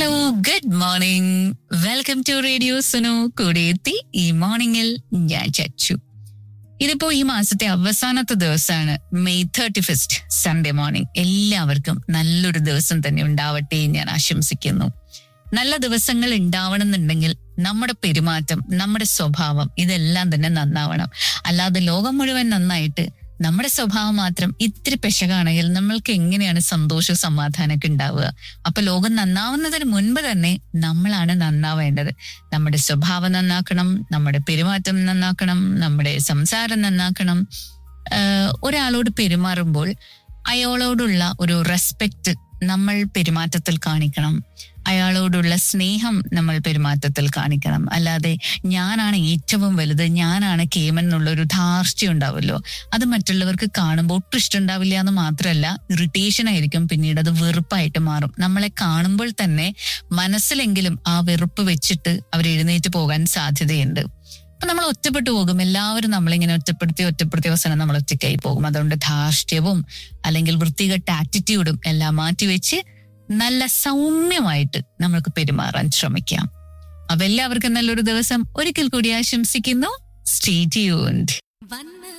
hello good morning welcome to radio സുനു കൂടെ എത്തി ഈ മോർണിംഗിൽ ഞാൻ ചച്ചു ഇതിപ്പോ ഈ മാസത്തെ അവസാനത്തെ ദിവസമാണ് May thirty first Sunday morning എല്ലാവർക്കും നല്ലൊരു ദിവസം തന്നെ ഉണ്ടാവട്ടെ എന്ന് ഞാൻ ആശംസിക്കുന്നു നല്ല ദിവസങ്ങൾ ഉണ്ടാവണമെന്നുണ്ടെങ്കിൽ നമ്മുടെ പെരുമാറ്റം നമ്മുടെ സ്വഭാവം ഇതെല്ലാം തന്നെ നന്നാവണം അല്ലാതെ ലോകം മുഴുവൻ നന്നായിട്ട് നമ്മുടെ സ്വഭാവം മാത്രം ഇത്തിരി പെശകാണെങ്കിൽ നമ്മൾക്ക് എങ്ങനെയാണ് സന്തോഷവും സമാധാനമൊക്കെ ഉണ്ടാവുക അപ്പൊ ലോകം നന്നാവുന്നതിന് മുൻപ് തന്നെ നമ്മളാണ് നന്നാവേണ്ടത് നമ്മുടെ സ്വഭാവം നന്നാക്കണം നമ്മുടെ പെരുമാറ്റം നന്നാക്കണം നമ്മുടെ സംസാരം നന്നാക്കണം ആഹ് ഒരാളോട് പെരുമാറുമ്പോൾ അയാളോടുള്ള ഒരു റെസ്പെക്ട് നമ്മൾ പെരുമാറ്റത്തിൽ കാണിക്കണം അയാളോടുള്ള സ്നേഹം നമ്മൾ പെരുമാറ്റത്തിൽ കാണിക്കണം അല്ലാതെ ഞാനാണ് ഏറ്റവും വലുത് ഞാനാണ് കേമൻ എന്നുള്ള ഒരു ധാർഷ്ട്യം ഉണ്ടാവുമല്ലോ അത് മറ്റുള്ളവർക്ക് കാണുമ്പോൾ ഒട്ടും ഇഷ്ടമുണ്ടാവില്ല എന്ന് മാത്രമല്ല ഇറിറ്റേഷൻ ആയിരിക്കും പിന്നീട് അത് വെറുപ്പായിട്ട് മാറും നമ്മളെ കാണുമ്പോൾ തന്നെ മനസ്സിലെങ്കിലും ആ വെറുപ്പ് വെച്ചിട്ട് അവർ എഴുന്നേറ്റ് പോകാൻ സാധ്യതയുണ്ട് അപ്പൊ നമ്മൾ ഒറ്റപ്പെട്ടു പോകും എല്ലാവരും നമ്മളിങ്ങനെ ഒറ്റപ്പെടുത്തി ഒറ്റപ്പെടുത്തി അവസാനം നമ്മൾ ഒറ്റയ്ക്കായി പോകും അതുകൊണ്ട് ധാർഷ്ട്യവും അല്ലെങ്കിൽ വൃത്തികെട്ട ആറ്റിറ്റ്യൂഡും എല്ലാം മാറ്റിവെച്ച് നല്ല സൗമ്യമായിട്ട് നമ്മൾക്ക് പെരുമാറാൻ ശ്രമിക്കാം അപ്പൊ എല്ലാവർക്കും നല്ലൊരു ദിവസം ഒരിക്കൽ കൂടി ആശംസിക്കുന്നു സ്റ്റേ ട്യൂൺഡ് വന്ന